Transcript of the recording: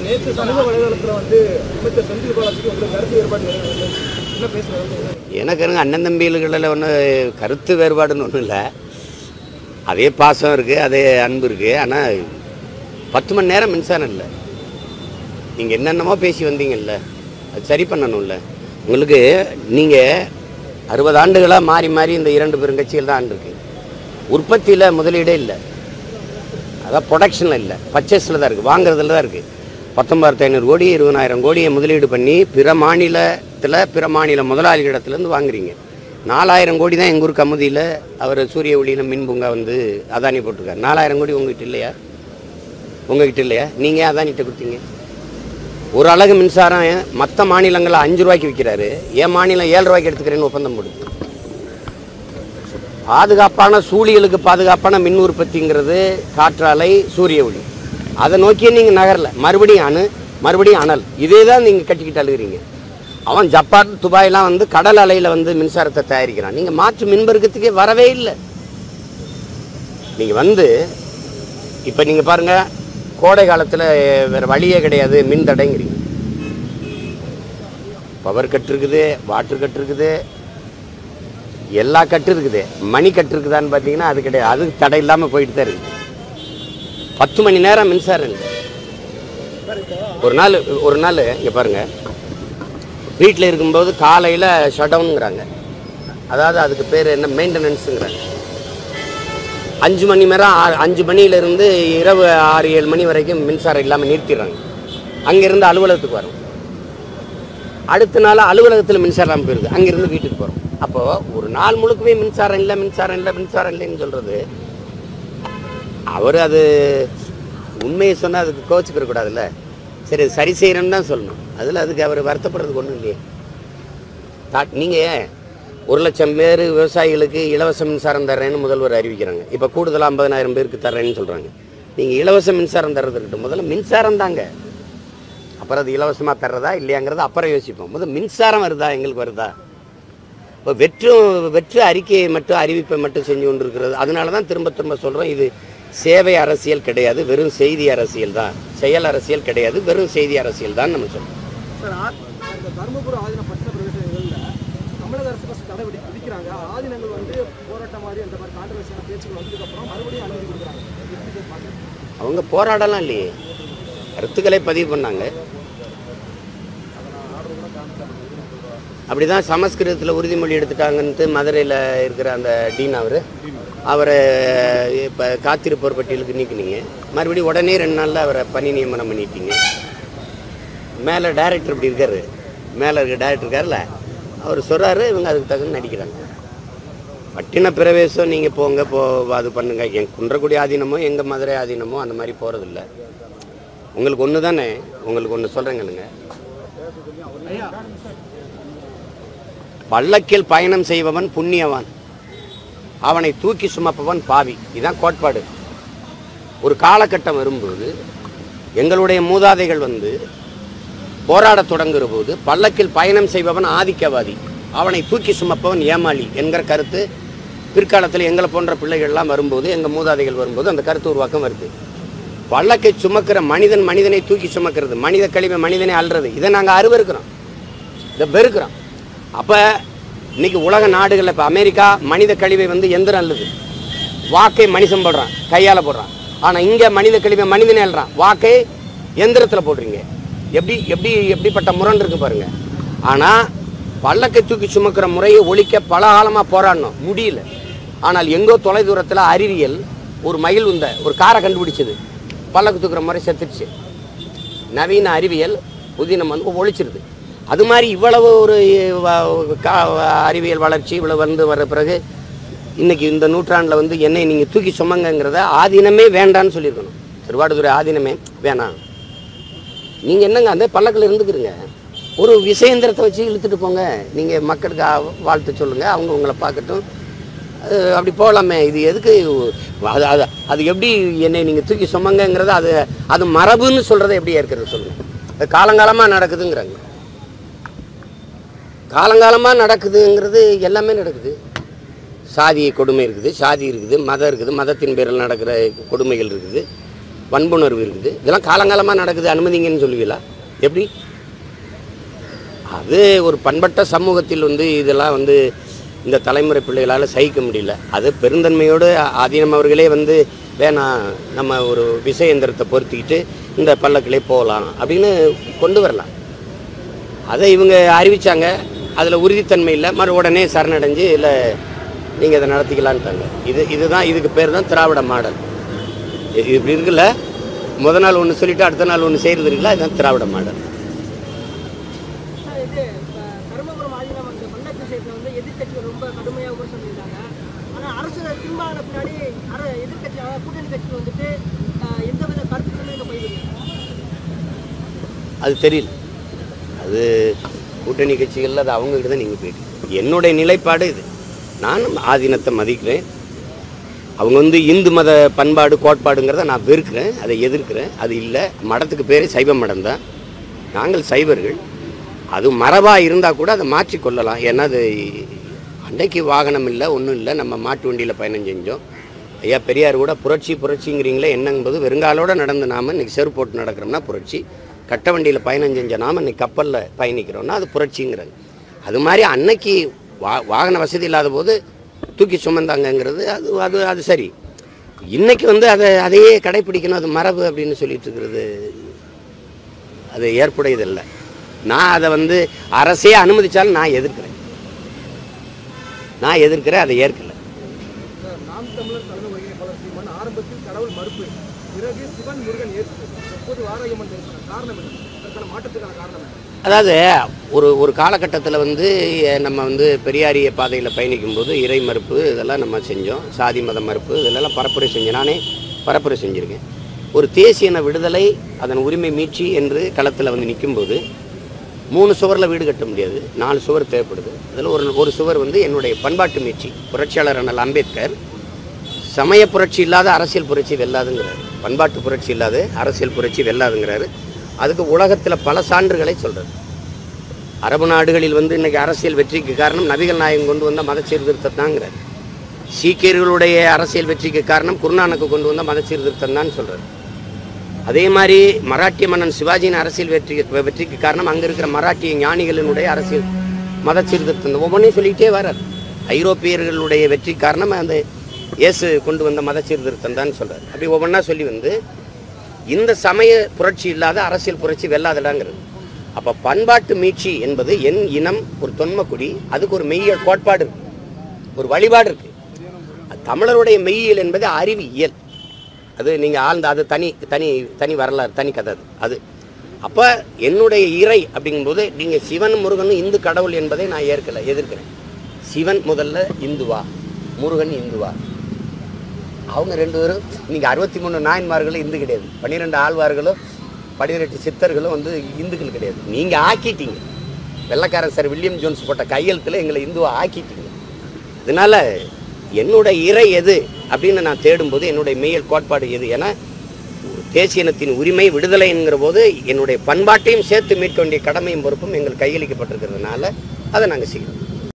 நேற்று சமூக வலைதளத்துல வந்து அமைச்சர் செந்தில் பாலாஜிக்கு உங்களுக்கு கருத்து வேறுபாடு நிறைவேறுது. என்ன பேசுறாங்க எனக்கு இருங்க அண்ணன் தம்பிகளில் ஒன்றும் கருத்து வேறுபாடுன்னு ஒன்றும் இல்லை அதே பாசம் இருக்குது அதே அன்பு இருக்குது ஆனால் பத்து மணி நேரம் மின்சாரம் இல்லை நீங்கள் என்னென்னமோ பேசி வந்தீங்கல்ல அது சரி பண்ணணும்ல உங்களுக்கு நீங்கள் அறுபது ஆண்டுகளாக மாறி மாறி இந்த இரண்டு பெருங்கட்சிகள் தான் இருக்கு உற்பத்தியில் முதலீடே இல்லை அதான் ப்ரொடக்ஷனில் இல்லை பர்ச்சேஸில் தான் இருக்குது வாங்குறதுல தான் இருக்குது பத்தொம்பதாயிரத்து ஐநூறு கோடி இருபதாயிரம் கோடியை முதலீடு பண்ணி பிற மாநிலத்தில் பிற மாநில முதலாளிகளிடத்துலேருந்து வாங்குறீங்க நாலாயிரம் கோடி தான் எங்கள் ஊர் கமுதியில் அவர் சூரிய ஒளியில் மின் பூங்கா வந்து அதானி போட்டிருக்காரு நாலாயிரம் கோடி உங்ககிட்ட இல்லையா உங்ககிட்ட இல்லையா நீங்கள் ஏன் அதானிட்ட கொடுத்தீங்க ஒரு அலகு மின்சாரம் மற்ற மாநிலங்களில் அஞ்சு ரூபாய்க்கு விற்கிறாரு என் மாநிலம் ஏழு ரூபாய்க்கு எடுத்துக்கிறேன்னு ஒப்பந்தம் போடுது பாதுகாப்பான சூழியலுக்கு பாதுகாப்பான மின் உற்பத்திங்கிறது காற்றாலை சூரிய ஒளி அதை நோக்கியே நீங்கள் நகரல மறுபடியும் அணு மறுபடியும் அனல் இதே தான் நீங்கள் கட்டிக்கிட்டு அழுகிறீங்க அவன் ஜப்பான் துபாயெல்லாம் வந்து கடல் அலையில் வந்து மின்சாரத்தை தயாரிக்கிறான் நீங்கள் மாற்று மின்பெருக்கத்துக்கே வரவே இல்லை நீங்கள் வந்து இப்போ நீங்கள் பாருங்கள் கோடை காலத்தில் வேறு வழியே கிடையாது மின் தடைங்கிறீங்க பவர் கட் இருக்குது வாட்டர் கட் இருக்குது எல்லா கட்டு இருக்குது மணி கட்டு இருக்குதான்னு பார்த்தீங்கன்னா அது கிடையாது அது தடை இல்லாமல் போயிட்டு தான் இருக்குது பத்து மணி நேரம் மின்சாரம் இல்லை ஒரு நாள் ஒரு நாள் இங்கே பாருங்கள் வீட்டில் இருக்கும்போது காலையில் ஷட் டவுனுங்கிறாங்க அதாவது அதுக்கு பேர் என்ன மெயின்டெனன்ஸுங்கிறாங்க அஞ்சு மணி நேரம் ஆ- அஞ்சு மணியிலிருந்து இரவு ஆறு ஏழு மணி வரைக்கும் மின்சாரம் இல்லாமல் நிறுத்திடுறாங்க அங்கேருந்து அலுவலகத்துக்கு வரும் அடுத்த நாள் அலுவலகத்தில் மின்சாரம் இல்லாமல் போயிருது அங்கேருந்து வீட்டுக்கு போகிறோம் அப்போது ஒரு நாள் முழுக்கவே மின்சாரம் இல்லை மின்சாரம் இல்லை மின்சாரம் இல்லைன்னு சொல்கிறது அவர் அது உண்மையை சொன்னால் அதுக்கு கோச்சிக்கிற கூடாதுல்ல சரி அது சரி செய்கிறேன்னு தான் சொல்லணும் அதில் அதுக்கு அவர் வருத்தப்படுறதுக்கு ஒன்றும் இல்லையே தா நீங்கள் ஒரு லட்சம் பேர் விவசாயிகளுக்கு இலவச மின்சாரம் தர்றேன்னு முதல்வர் அறிவிக்கிறாங்க இப்போ கூடுதலாக ஐம்பதனாயிரம் பேருக்கு தர்றேன்னு சொல்கிறாங்க நீங்கள் இலவச மின்சாரம் தர்றது இருக்கட்டும் முதல்ல மின்சாரம் தாங்க அப்புறம் அது இலவசமாக தர்றதா இல்லையாங்கிறத அப்புறம் யோசிப்போம் முதல்ல மின்சாரம் வருதா எங்களுக்கு வருதா இப்போ வெற்றும் வெற்று அறிக்கையை மட்டும் அறிவிப்பை மட்டும் செஞ்சு கொண்டிருக்கிறது அதனால தான் திரும்ப திரும்ப சொல்கிறோம் இது சேவை அரசியல் கிடையாது வெறும் செய்தி அரசியல் தான் செயல் அரசியல் கிடையாது வெறும் செய்தி அரசியல் தான் நம்ம சொல்றோம் சார் ஆ- இந்த தருமபுரி ஆதீன பட்டின பிரதேசங்களில் தமிழக அரசு ஃபஸ்ட் தடை விதி விதிக்கிறாங்க ஆதீனங்கள் வந்து போராட்டம் மாதிரி அந்த மாதிரி கான்ட்ரவர்சியான பேச்சுகள் வந்ததுக்கப்புறம் மறுபடியும் அனுமதி கொடுக்குறாங்க எப்படி சார் பார்க்குறீங்க? அவங்க போராடலாம் இல்லையே கருத்துக்களை பதிவு பண்ணாங்க அப்படிதான் சமஸ்கிருதத்தில் உறுதிமொழி எடுத்துட்டாங்கன்ட்டு மதுரையில் இருக்கிற அந்த டீன் அவர் அவரை இப்போ காத்திருப்போர் பட்டியலுக்கு நீக்கினீங்க மறுபடியும் உடனே ரெண்டு நாளில் அவரை பணி நியமனம் பண்ணிட்டீங்க மேலே டைரக்டர் இப்படி இருக்காரு மேலே இருக்க டைரக்டர் இருக்கார்ல அவர் சொல்கிறாரு இவங்க அதுக்கு தகுந்த நடிக்கிறாங்க பட்டின பிரவேசம் நீங்கள் போங்க போ அது பண்ணுங்க என் குன்றக்குடி ஆதீனமோ எங்கள் மதுரை ஆதீனமோ அந்த மாதிரி போகிறதில்ல உங்களுக்கு ஒன்று தானே உங்களுக்கு ஒன்று சொல்கிறேங்களுங்க பல்லக்கில் பயணம் செய்பவன் புண்ணியவான் அவனை தூக்கி சுமப்பவன் பாவி இதுதான் கோட்பாடு ஒரு காலகட்டம் வரும்போது எங்களுடைய மூதாதைகள் வந்து போராடத் தொடங்குற போது பல்லக்கில் பயணம் செய்பவன் ஆதிக்கவாதி அவனை தூக்கி சுமப்பவன் ஏமாளி என்கிற கருத்து பிற்காலத்தில் எங்களை போன்ற பிள்ளைகள்லாம் வரும்போது எங்கள் மூதாதைகள் வரும்போது அந்த கருத்து உருவாக்கம் வருது பல்லக்கை சுமக்கிற மனிதன் மனிதனை தூக்கி சுமக்கிறது மனித கழிவை மனிதனை அல்றது இதை நாங்கள் அருவருக்கிறோம் இதை வெறுக்கிறோம் அப்போ இன்னைக்கு உலக நாடுகளில் இப்போ அமெரிக்கா மனித கழிவை வந்து எந்திரம் அள்ளுது வாக்கை மனுஷன் போடுறான் கையால் போடுறான் ஆனால் இங்கே மனித கழிவை மனிதனே அள்ளுறான் வாக்கை எந்திரத்தில் போடுறீங்க எப்படி எப்படி எப்படிப்பட்ட முரண் இருக்கு பாருங்க ஆனால் பல்லக்கை தூக்கி சுமக்கிற முறையை ஒழிக்க பல காலமாக போராடணும் முடியல ஆனால் எங்கோ தொலை தூரத்தில் அறிவியல் ஒரு மயில் உந்த ஒரு காரை கண்டுபிடிச்சது பல்லக்கு தூக்குற முறை செத்துடுச்சு நவீன அறிவியல் புதினம் வந்து ஒழிச்சிருது அது மாதிரி இவ்வளவு ஒரு வ- கா- அறிவியல் வளர்ச்சி இவ்வளவு வந்து வர பிறகு இன்னைக்கு இந்த நூற்றாண்டில் வந்து என்னை நீங்கள் தூக்கி சுமங்கங்கிறத ஆதீனமே வேண்டான்னு சொல்லியிருக்கணும் திருவாடுதுறை ஆதீனமே வேணாம் நீங்கள் என்னங்க அந்த பல்லக்கில் இருந்துக்கிறீங்க ஒரு விசயந்திரத்தை வச்சு இழுத்துட்டு போங்க நீங்கள் மக்களுக்கு ஆ- வாழ்த்து சொல்லுங்கள் அவங்க உங்களை பார்க்கட்டும் அது அப்படி போகலாமே இது எதுக்கு அது அது அது எப்படி என்னை நீங்கள் தூக்கி சுமங்கங்கிறத அது அது மரபுன்னு சொல்கிறத எப்படி ஏற்கிறது சொல்லுங்கள் அது காலங்காலமாக நடக்குதுங்கிறாங்க காலங்காலமாக நடக்குதுங்கிறது எல்லாமே நடக்குது சாதி கொடுமை இருக்குது சாதி இருக்குது மதம் இருக்குது மதத்தின் பேரில் நடக்கிற கொடுமைகள் இருக்குது வன்புணர்வு இருக்குது இதெல்லாம் காலங்காலமாக நடக்குது அனுமதிங்கன்னு சொல்லுவீங்களா எப்படி அது ஒரு பண்பட்ட சமூகத்தில் வந்து இதெல்லாம் வந்து இந்த தலைமுறை பிள்ளைகளால் சகிக்க முடியல அது பெருந்தன்மையோடு ஆதீனம் அவர்களே வந்து வேணாம் நம்ம ஒரு விசயந்திரத்தை பொருத்திக்கிட்டு இந்த பல்லக்கிலே போகலாம் அப்படின்னு கொண்டு வரலாம் அதை இவங்க அறிவிச்சாங்க அதில் உறுதித்தன்மை இல்லை மறு உடனே சரணடைஞ்சு இல்லை நீங்கள் இதை நடத்திக்கலான்ட்டாங்க இது இதுதான் இதுக்கு பேர் தான் திராவிட மாடல் இது இப்படி இருக்குல்ல முத நாள் ஒன்று சொல்லிட்டு அடுத்த நாள் ஒன்று செய்கிறது இருக்குல்ல இதுதான் திராவிட மாடல் சார், இது இப்ப தருமபுரம் ஆதீனம் அந்த மண்ணாட்சி விஷயத்துல வந்து எதிர்க்கட்சிகள் ரொம்ப கடுமையாக விமர்சனம் பண்ணியிருக்காங்க ஆனால் அரசு திரும்பான பின்னாடி அர எதிர்க்கட்சி அதாவது கூட்டணி கட்சிகள் வந்துட்டு ஆஹ், எந்தவித கருத்துக்களுமே இந்த பதிவு அது தெரியல அது கூட்டணி கட்சிகளில் அது அவங்ககிட்ட தான் நீங்கள் போயிட்டு என்னுடைய நிலைப்பாடு இது நான் ஆதீனத்தை மதிக்கிறேன் அவங்க வந்து இந்து மத பண்பாடு கோட்பாடுங்கிறத நான் வெறுக்கிறேன் அதை எதிர்க்கிறேன் அது இல்லை மடத்துக்கு பேர் சைவ மடம் தான் நாங்கள் சைவர்கள் அது மரபாக இருந்தால் கூட அதை மாற்றிக்கொள்ளலாம் ஏன்னா அது அன்னைக்கு வாகனம் இல்லை ஒன்றும் இல்லை நம்ம மாட்டு வண்டியில் பயணம் செஞ்சோம் ஐயா பெரியார் கூட புரட்சி புரட்சிங்கிறீங்களே என்னங்கும்போது வெறுங்காலோட நடந்து நாம இன்னைக்கு செருப்பு போட்டு நடக்கிறோம்னா புரட்சி கட்ட வண்டியில் பயணம் செஞ்ச நாம இன்னைக்கு கப்பலில் பயணிக்கிறோம்னா அது புரட்சிங்கிறது அது மாதிரி அன்னைக்கு வா வாகன வசதி இல்லாத போது தூக்கி சுமந்தாங்கங்கிறது அது அது அது சரி இன்னைக்கு வந்து அதை அதையே கடைப்பிடிக்கணும் அது மரபு அப்படின்னு சொல்லிட்டு இருக்கிறது அது ஏற்புடையதில்லை நான் அதை வந்து அரசே அனுமதிச்சாலும் நான் எதிர்க்கிறேன் நான் எதிர்க்கிறேன் அதை ஏற்கல சார், நாம் தமிழர் தலைமை ஒருங்கிணைப்பாளர் சீமான் ஆரம்பத்தில் கடவுள் மறுப்பு பிறகு சிவன் முருகன் ஏற்பு எப்போது வாராயம்மன் தரிசனம் காரணம் என்ன அதற்கான மாற்றத்துக்கான காரணம் என்ன அதாவது ஒரு ஒரு காலகட்டத்தில் வந்து அஹ், நம்ம வந்து பெரியாரிய பாதையில் பயணிக்கும்போது இறை மறுப்பு இதெல்லாம் நம்ம செஞ்சோம் சாதி மத மறுப்பு இதெல்லாம் பரப்புரை செஞ்சேன் நானே பரப்புரை செஞ்சுருக்கேன் ஒரு தேசியன விடுதலை அதன் உரிமை மீட்சி என்று களத்தில் வந்து நிற்கும்போது மூணு சுவரில் வீடு கட்ட முடியாது நாலு சுவர் தேவைப்படுது அதில் ஒரு ஒரு சுவர் வந்து என்னுடைய பண்பாட்டு மீட்சி புரட்சியாளர் அண்ணல் அம்பேத்கர் சமய புரட்சி இல்லாத அரசியல் புரட்சி வெல்லாதுங்கிறாரு பண்பாட்டு புரட்சி இல்லாத அரசியல் புரட்சி வெல்லாதுங்கிறாரு அதுக்கு உலகத்தில் பல சான்றுகளை சொல்றாரு அரபு நாடுகளில் வந்து இன்னைக்கு அரசியல் வெற்றிக்கு காரணம் நபிகள் நாயகம் கொண்டு வந்த மத சீர்திருத்தம் தாங்கிறார் சீக்கியர்களுடைய அரசியல் வெற்றிக்கு காரணம் குருநானக்கு கொண்டு வந்த மத சீர்திருத்தம் தான் சொல்றாரு அதே மாதிரி மராட்டிய மன்னன் சிவாஜியின் அரசியல் வெற்றி வெற்றிக்கு காரணம் அங்கே இருக்கிற மராட்டிய ஞானிகளினுடைய அரசியல் மத சீர்திருத்தம் தான். ஒவ்வொன்றையும் சொல்லிக்கிட்டே வரார் ஐரோப்பியர்களுடைய வெற்றி காரணம் அந்த இயேசு கொண்டு வந்த மத சீர்திருத்தம் தான் சொல்றாரு அப்படி ஒவ்வொன்றா சொல்லி வந்து இந்த சமய புரட்சி இல்லாத அரசியல் புரட்சி வெல்லாதடாங்கிறது அப்போ பண்பாட்டு மீட்சி என்பது என் இனம் ஒரு தொன்மக்குடி அதுக்கு ஒரு மெய்யியல் கோட்பாடு இருக்கு ஒரு வழிபாடு இருக்கு தமிழருடைய மெய்யியல் என்பது அறிவியல் அது நீங்கள் ஆழ்ந்த அது தனி தனி தனி வரலாறு தனி கதை அது அது அப்போ என்னுடைய இறை அப்படிங்கும்போது நீங்கள் சிவன் முருகனும் இந்து கடவுள் என்பதை நான் ஏற்கலை எதிர்க்கிறேன் சிவன் முதல்ல இந்துவா முருகன் இந்துவா அவங்க ரெண்டு பேரும் நீங்கள் அறுபத்தி மூணு நாயன்மார்களும் இந்து கிடையாது பன்னிரெண்டு ஆழ்வார்களும் பன்னிரெண்டு சித்தர்களும் வந்து இந்துக்கள் கிடையாது நீங்கள் ஆக்கிட்டீங்க வெள்ளக்காரன் சார் வில்லியம் ஜோன்ஸ் போட்ட கையெழுத்தில் எங்களை இந்துவா ஆக்கிட்டீங்க அதனால என்னோட இறை எது அப்படின்னு நான் தேடும்போது என்னுடைய மெய்யல் கோட்பாடு எது ஏன்னா ஒரு தேசிய இனத்தின் உரிமை விடுதலைங்கிற போது என்னுடைய பண்பாட்டையும் சேர்த்து மீட்க வேண்டிய கடமையும் பொறுப்பும் எங்கள் கையளிக்கப்பட்டிருக்கிறதுனால அதை நாங்கள் செய்கிறோம்